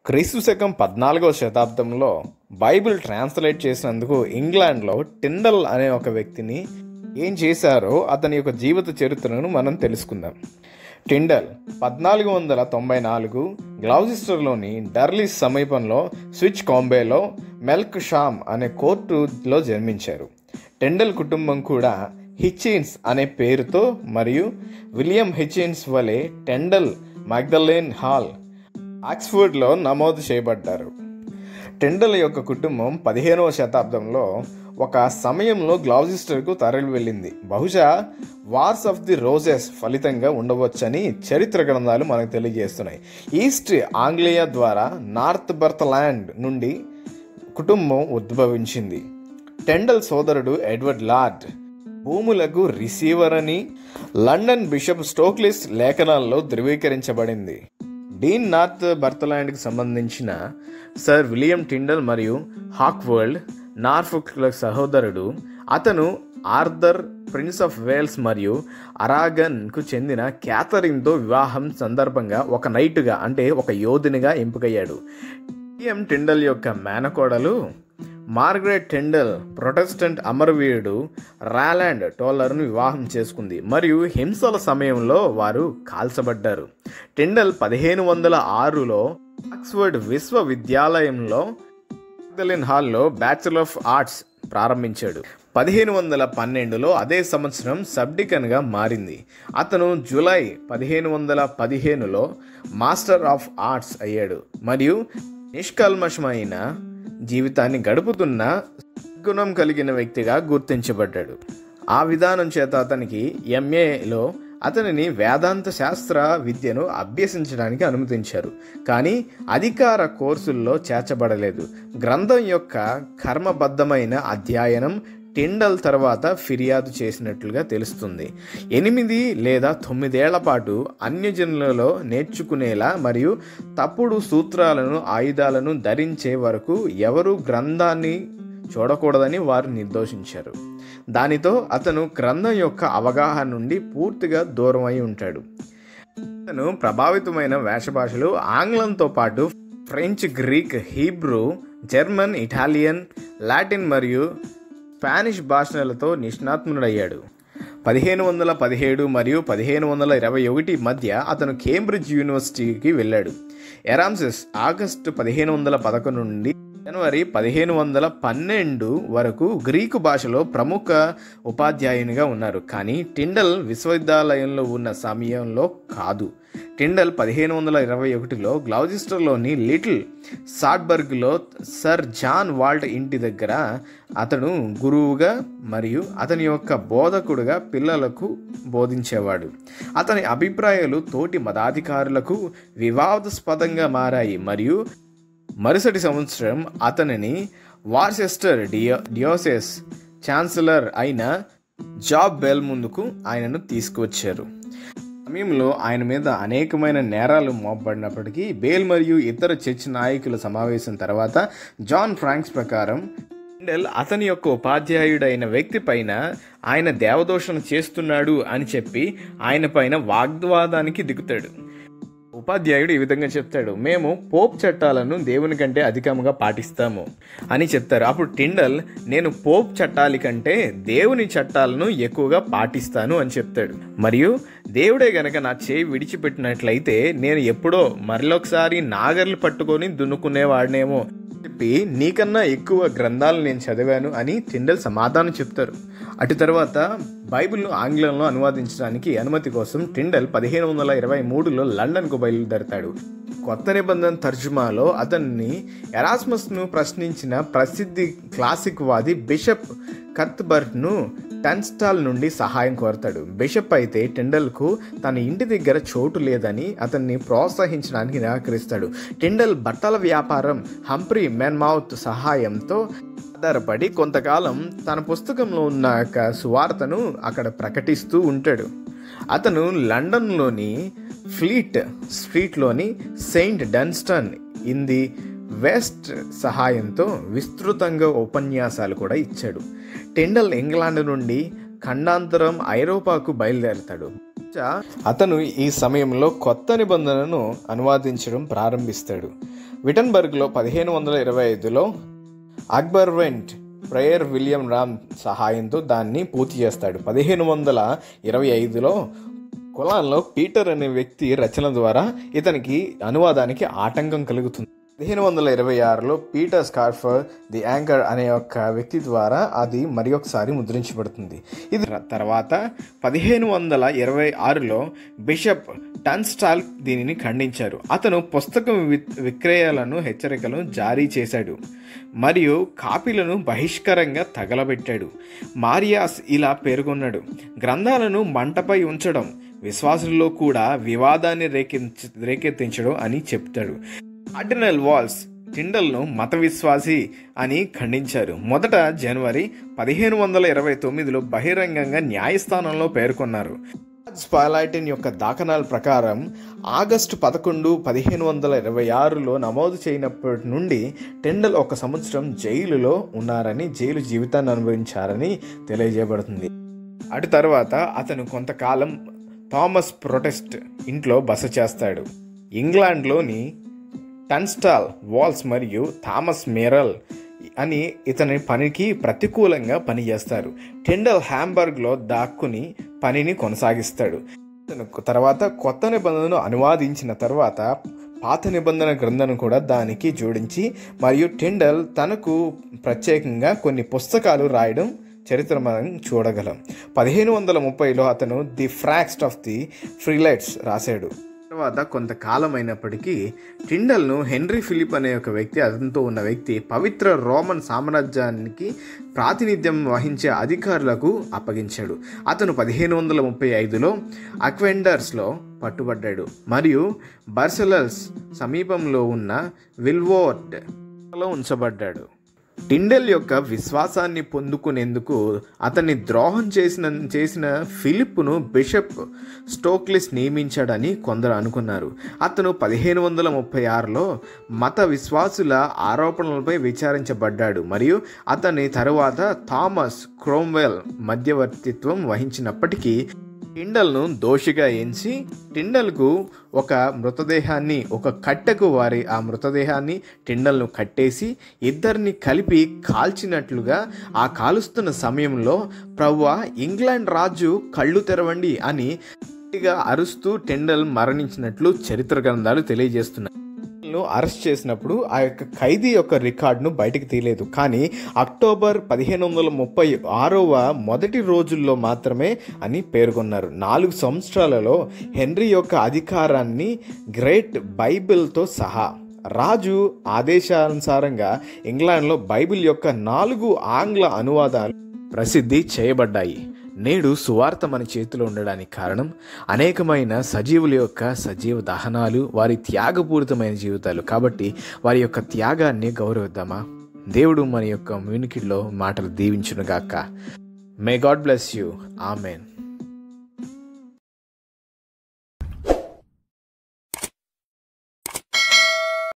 క్రీస్తు శకం పద్నాలుగవ శతాబ్దంలో బైబిల్ ట్రాన్స్లేట్ చేసినందుకు ఇంగ్లాండ్లో టిండల్ అనే ఒక వ్యక్తిని ఏం చేశారో అతని యొక్క జీవిత చరిత్రను మనం తెలుసుకుందాం టిండల్ పద్నాలుగు వందల తొంభై నాలుగు గ్లౌజిస్టర్లోని డర్లిస్ సమీపంలో స్విచ్ కాంబేలో మెల్క్ షామ్ అనే కోర్టులో జన్మించారు టెండల్ కుటుంబం కూడా హిచిన్స్ అనే పేరుతో మరియు విలియం హిచిన్స్ వలె టెండల్ magdalene హాల్ ఆక్స్ఫర్డ్లో నమోదు చేయబడ్డారు టెండల్ యొక్క కుటుంబం పదిహేనవ శతాబ్దంలో ఒక సమయంలో గ్లౌజిస్టర్కు తరలి వెళ్ళింది బహుశా వార్స్ ఆఫ్ ది రోజెస్ ఫలితంగా ఉండవచ్చని చరిత్ర గ్రంథాలు మనకు తెలియజేస్తున్నాయి ఈస్ట్ ఆంగ్లేయ ద్వారా నార్త్ బర్త్ నుండి కుటుంబం ఉద్భవించింది టెండల్ సోదరుడు ఎడ్వర్డ్ లార్డ్ భూములకు రిసీవర్ అని లండన్ బిషప్ స్టోక్లిస్ లేఖనాల్లో ధృవీకరించబడింది డీన్ నార్త్ బర్తలాండ్కి సంబంధించిన సర్ విలియం టిండల్ మరియు హాక్వర్ల్డ్ నార్ఫుక్ సహోదరుడు అతను ఆర్థర్ ప్రిన్స్ ఆఫ్ వేల్స్ మరియు అరాగన్కు చెందిన క్యాథరిన్తో వివాహం సందర్భంగా ఒక నైట్గా అంటే ఒక యోధునిగా ఎంపికయ్యాడు విలియం టిండల్ యొక్క మేనకోడలు మార్గరెట్ టెండల్ ప్రొటెస్టెంట్ అమరవీరుడు రాలాండ్ టోలర్ను వివాహం చేసుకుంది మరియు హింసల సమయంలో వారు కాల్చబడ్డారు టెండల్ పదిహేను వందల ఆరులో ఆక్స్ఫర్డ్ విశ్వవిద్యాలయంలో మ్యాగ్దలిన్ హాల్లో బ్యాచులర్ ఆఫ్ ఆర్ట్స్ ప్రారంభించాడు పదిహేను వందల పన్నెండులో అదే సంవత్సరం సబ్డికన్గా మారింది అతను జూలై పదిహేను వందల పదిహేనులో మాస్టర్ ఆఫ్ ఆర్ట్స్ అయ్యాడు మరియు నిష్కల్మషమైన జీవితాన్ని గడుపుతున్న గుణం కలిగిన వ్యక్తిగా గుర్తించబడ్డాడు ఆ విధానం చేత అతనికి ఎంఏలో అతనిని వేదాంత శాస్త్ర విద్యను అభ్యసించడానికి అనుమతించారు కానీ అధికార కోర్సుల్లో చేర్చబడలేదు గ్రంథం యొక్క కర్మబద్ధమైన అధ్యయనం టిండల్ తర్వాత ఫిర్యాదు చేసినట్లుగా తెలుస్తుంది ఎనిమిది లేదా తొమ్మిదేళ్ల పాటు అన్యజనులలో నేర్చుకునేలా మరియు తప్పుడు సూత్రాలను ఆయుధాలను ధరించే వరకు ఎవరు గ్రంథాన్ని చూడకూడదని వారు నిర్దోషించారు దానితో అతను గ్రంథం యొక్క అవగాహన నుండి పూర్తిగా దూరం అయి ఉంటాడు అతను ప్రభావితమైన వేషభాషలు ఆంగ్లంతో పాటు French Greek Hebrew German Italian Latin మరియు స్పానిష్ భాషలతో నిష్ణాత్ముడయ్యాడు పదిహేను వందల పదిహేడు మరియు పదిహేను వందల ఇరవై ఒకటి మధ్య అతను కేంబ్రిడ్జ్ యూనివర్సిటీకి వెళ్ళాడు ఎరామ్సెస్ ఆగస్టు పదిహేను వందల పదకొండు నుండి జనవరి పదిహేను వందల పన్నెండు వరకు గ్రీకు భాషలో ప్రముఖ ఉపాధ్యాయునిగా ఉన్నారు కానీ టిండల్ విశ్వవిద్యాలయంలో ఉన్న సమయంలో కాదు టిండల్ పదిహేను వందల ఇరవై ఒకటిలో గ్లౌజిస్టర్లోని లిటిల్ సాట్బర్గ్లో సర్ జాన్ వాల్ట్ ఇంటి దగ్గర అతను గురువుగా మరియు అతని యొక్క బోధకుడుగా పిల్లలకు బోధించేవాడు అతని అభిప్రాయాలు తోటి మతాధికారులకు వివాదాస్పదంగా మారాయి మరియు మరుసటి సంవత్సరం అతనిని వార్చెస్టర్ డియో డియోసెస్ ఛాన్సలర్ అయిన జాబ్ బెల్ ముందుకు ఆయనను తీసుకువచ్చారు సమయంలో ఆయన మీద అనేకమైన నేరాలు మోపబడినప్పటికీ బేల్ మరియు ఇతర చర్చ్ నాయకుల సమావేశం తర్వాత జాన్ ఫ్రాంక్స్ ప్రకారం టిండల్ అతని యొక్క ఉపాధ్యాయుడైన వ్యక్తి పైన ఆయన దేవదోషణ చేస్తున్నాడు అని చెప్పి ఆయన పైన వాగ్వాదానికి దిగుతాడు ఉపాధ్యాయుడు ఈ విధంగా చెప్తాడు మేము పోప్ చట్టాలను దేవుని కంటే అధికంగా పాటిస్తాము అని చెప్తారు అప్పుడు టిండల్ నేను పోప్ చట్టాల కంటే దేవుని చట్టాలను ఎక్కువగా పాటిస్తాను అని చెప్తాడు మరియు దేవుడే గనక నా చేయి విడిచిపెట్టినట్లయితే నేను ఎప్పుడో మరొకసారి నాగర్లు పట్టుకొని దున్నుకునేవాడినేమో చెప్పి నీకన్నా ఎక్కువ గ్రంథాలు నేను చదివాను అని టిండల్ సమాధానం చెప్తారు అటు తర్వాత బైబిల్ను ఆంగ్లంలో అనువాదించడానికి అనుమతి కోసం టిండల్ పదిహేను వందల ఇరవై మూడులో లండన్కు బయలుదేరతాడు కొత్త నిబంధన తర్జుమాలో అతన్ని ఎరాస్మస్ను ప్రశ్నించిన ప్రసిద్ధి క్లాసిక్ వాది బిషప్ కత్బర్ట్ను టన్స్టాల్ నుండి సహాయం కోరతాడు బిషప్ అయితే టిండల్కు తన ఇంటి దగ్గర చోటు లేదని అతన్ని ప్రోత్సహించడానికి నిరాకరిస్తాడు టిండల్ బట్టల వ్యాపారం హంప్రీ మెన్మౌత్ సహాయంతో ఆధారపడి కొంతకాలం తన పుస్తకంలో ఉన్న ఒక సువార్తను అక్కడ ప్రకటిస్తూ ఉంటాడు అతను లండన్లోని ఫ్లీట్ స్ట్రీట్లోని Saint Dunstan in the west సహాయంతో విస్తృతంగా ఉపన్యాసాలు కూడా ఇచ్చాడు టెండల్ ఇంగ్లాండ్ నుండి ఖండాంతరం ఐరోపాకు బయలుదేరతాడు అతను ఈ సమయంలో కొత్త నిబంధనను అనువాదించడం ప్రారంభిస్తాడు విటన్బర్గ్లో పదిహేను వందల ఇరవై ఐదులో అక్బర్ వెంట్ ప్రేయర్ విలియం రామ్ సహాయంతో దాన్ని పూర్తి చేస్తాడు పదిహేను వందల ఇరవై ఐదులో కులాల్లో పీటర్ అనే వ్యక్తి రచన ద్వారా ఇతనికి అనువాదానికి ఆటంకం కలుగుతుంది పదిహేను వందల ఇరవై ఆరులో పీటర్ స్కార్ఫర్ ది యాంకర్ అనే ఒక వ్యక్తి ద్వారా అది మరి ఒకసారి ముద్రించబడుతుంది ఇది తర్వాత పదిహేను వందల ఇరవై ఆరులో బిషప్ టన్స్టాల్ దీనిని ఖండించారు అతను పుస్తకం వి- విక్రయాలను హెచ్చరికలను జారీ చేశాడు మరియు కాపీలను బహిష్కరంగా తగలబెట్టాడు మారియాస్ ఇలా పేర్కొన్నాడు గ్రంథాలను మంటపై ఉంచడం విశ్వాసుల్లో కూడా వివాదాన్ని రేకెత్తించ రేకెత్తించడం అని చెప్తాడు కార్డినల్ వాల్స్ టిండల్ను మత విశ్వాసి అని ఖండించారు మొదట జనవరి పదిహేను వందల ఇరవై తొమ్మిదిలో బహిరంగంగా న్యాయస్థానంలో పేర్కొన్నారు స్పాలైటిన్ యొక్క దాఖనాల ప్రకారం ఆగస్టు పదకొండు పదిహేను వందల ఇరవై ఆరులో నమోదు చేయనప్పటి నుండి టెండల్ ఒక సంవత్సరం జైలులో ఉన్నారని జైలు జీవితాన్ని అనుభవించారని తెలియజేయబడుతుంది అటు తర్వాత అతను కొంతకాలం థామస్ ప్రొటెస్ట్ ఇంట్లో బస చేస్తాడు ఇంగ్లాండ్లోని టన్స్టాల్ వాల్స్ మరియు థామస్ మేరల్ అని ఇతని పనికి ప్రతికూలంగా పనిచేస్తారు టెండల్ హ్యాంబర్గ్లో దాక్కుని పనిని కొనసాగిస్తాడు ఇతను తర్వాత కొత్త నిబంధనను అనువాదించిన తర్వాత పాత నిబంధన గ్రంథను కూడా దానికి జోడించి మరియు టెండల్ తనకు ప్రత్యేకంగా కొన్ని పుస్తకాలు రాయడం చరిత్ర మనం చూడగలం పదిహేను వందల ముప్పైలో అతను the practice of the prelates రాశాడు తర్వాత కొంతకాలం అయినప్పటికీ టిండల్ను హెన్రీ ఫిలిప్ అనే ఒక వ్యక్తి అతనితో ఉన్న వ్యక్తి పవిత్ర రోమన్ సామ్రాజ్యానికి ప్రాతినిధ్యం వహించే అధికారులకు అప్పగించాడు అతను పదిహేను వందల ముప్పై ఐదులో అక్వెండర్స్లో పట్టుబడ్డాడు మరియు బర్సెలస్ సమీపంలో ఉన్న విల్వోర్డ్ లో ఉంచబడ్డాడు టిండెల్ యొక్క విశ్వాసాన్ని పొందుకునేందుకు అతన్ని ద్రోహం చేసిన చేసిన ఫిలిప్ను బిషప్ స్టోక్లిస్ నియమించాడని కొందరు అనుకున్నారు అతను పదిహేను వందల ముప్పై ఆరులో మత విశ్వాసుల ఆరోపణలపై విచారించబడ్డాడు మరియు అతని తరువాత థామస్ క్రోమ్వెల్ మధ్యవర్తిత్వం వహించినప్పటికీ టిండల్ను దోషిగా ఎంచి టిండల్కు ఒక మృతదేహాన్ని ఒక కట్టెకు వారి ఆ మృతదేహాన్ని టిండల్ను కట్టేసి ఇద్దరిని కలిపి కాల్చినట్లుగా ఆ కాలుస్తున్న సమయంలో ప్రవ్వా ఇంగ్లాండ్ రాజు కళ్ళు తెరవండి అని గట్టిగా అరుస్తూ టెండల్ మరణించినట్లు చరిత్ర గ్రంథాలు తెలియజేస్తున్నాయి ను అరెస్ట్ చేసినప్పుడు ఆ యొక్క ఖైదీ యొక్క రికార్డును బయటకు తీయలేదు కానీ అక్టోబర్ పదిహేను వందల ముప్పై ఆరవ మొదటి రోజుల్లో మాత్రమే అని పేర్కొన్నారు నాలుగు సంవత్సరాలలో హెన్రీ యొక్క అధికారాన్ని గ్రేట్ బైబిల్తో సహా రాజు ఆదేశానుసారంగా ఇంగ్లాండ్లో బైబిల్ యొక్క నాలుగు ఆంగ్ల అనువాదాలు ప్రసిద్ధి చేయబడ్డాయి నేడు సువార్త మన చేతిలో ఉండడానికి కారణం అనేకమైన సజీవుల యొక్క సజీవ దహనాలు వారి త్యాగపూరితమైన జీవితాలు కాబట్టి వారి యొక్క త్యాగాన్ని గౌరవిద్దామా దేవుడు మన యొక్క మ్యూనికిడ్లో మాటలు దీవించునుగాక may God bless you amen